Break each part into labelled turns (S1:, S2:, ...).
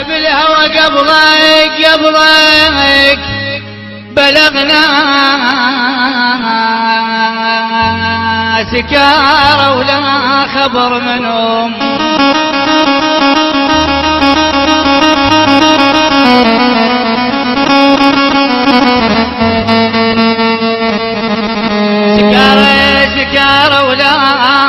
S1: بالهوى قبضك قبضك بلغنا سكارى ولا خبر منهم سكارى سكارى ولا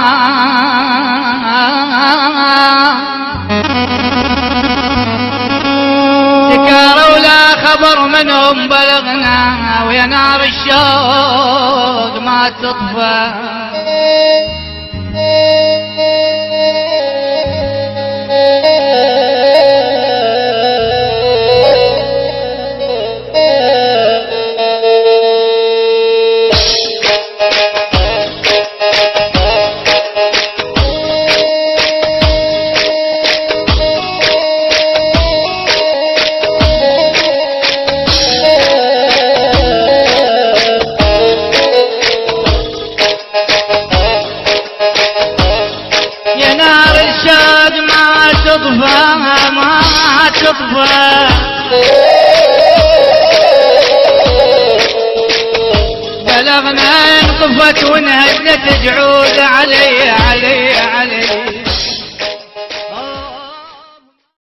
S1: سكارى ولا خبر منهم بلغنا ويا نار الشوق ما تطفى يا نار الشوق ما تطفى ما تطفى بلغنا انطفت وانهدت جعود علي علي علي